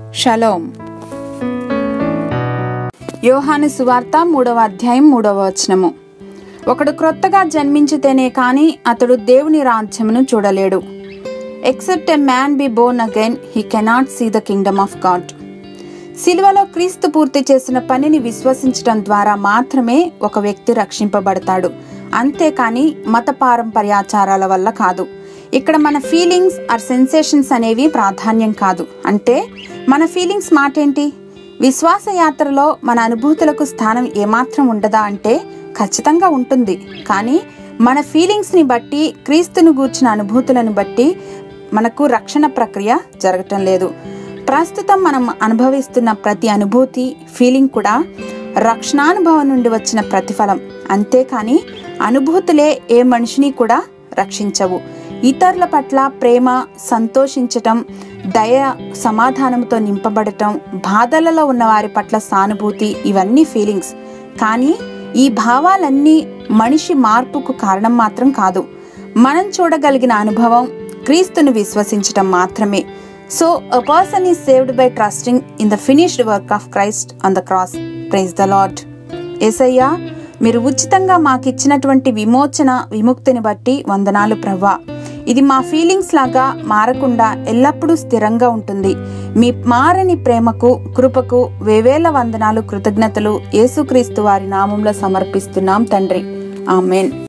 shalom యోహాను సువార్త మూడవ అధ్యాయం మూడవ వచనము ఒకడు క్రొత్తగా జన్మించితేనే కాని అతడు దేవుని రాజ్యమును చూడలేడు except a man be born again he cannot see the kingdom of God సిలువలో క్రీస్తు పూర్తి చేసిన పనిని విశ్వసించడం ద్వారా మాత్రమే ఒక వ్యక్తి రక్షింపబడతాడు అంతేకాని మత పారంపర్యాచారాల వల్ల కాదు ఇక్కడ మన ఫీలింగ్స్ ఆర్ సెన్సేషన్స్ అనేవి ప్రాధాన్యం కాదు అంటే మన ఫీలింగ్స్ మాట ఏంటి విశ్వాస యాత్రలో మన అనుభూతులకు స్థానం ఏమాత్రం ఉండదా అంటే ఖచ్చితంగా ఉంటుంది కానీ మన ఫీలింగ్స్ని బట్టి క్రీస్తును గూర్చిన అనుభూతులను బట్టి మనకు రక్షణ ప్రక్రియ జరగటం లేదు ప్రస్తుతం మనం అనుభవిస్తున్న ప్రతి అనుభూతి ఫీలింగ్ కూడా రక్షణానుభవం నుండి వచ్చిన ప్రతిఫలం అంతేకాని అనుభూతులే ఏ మనిషిని కూడా రక్షించవు ఇతరుల పట్ల ప్రేమ సంతోషించటం దయ సమాధానంతో నింపబడటం బాధలలో ఉన్న వారి పట్ల సానుభూతి ఇవన్నీ ఫీలింగ్స్ కానీ ఈ భావాలన్నీ మనిషి మార్పుకు కారణం మాత్రం కాదు మనం చూడగలిగిన అనుభవం క్రీస్తును విశ్వసించటం మాత్రమే so a person is saved by trusting in the finished work of Christ on the cross praise the Lord Yesayya మీరు ఉచితంగా మాకిచ్చినటువంటి విమోచన విముక్తిని బట్టి వందనాలు ప్రవ్వా ఇది మా ఫీలింగ్స్ లాగా మారకుండా ఎల్లప్పుడూ స్థిరంగా ఉంటుంది మీ మారని ప్రేమకు కృపకు వేవేల వందనాలు కృతజ్ఞతలు యేసుక్రీస్తు వారి నామంలో సమర్పిస్తున్నాం తండ్రి ఆమెన్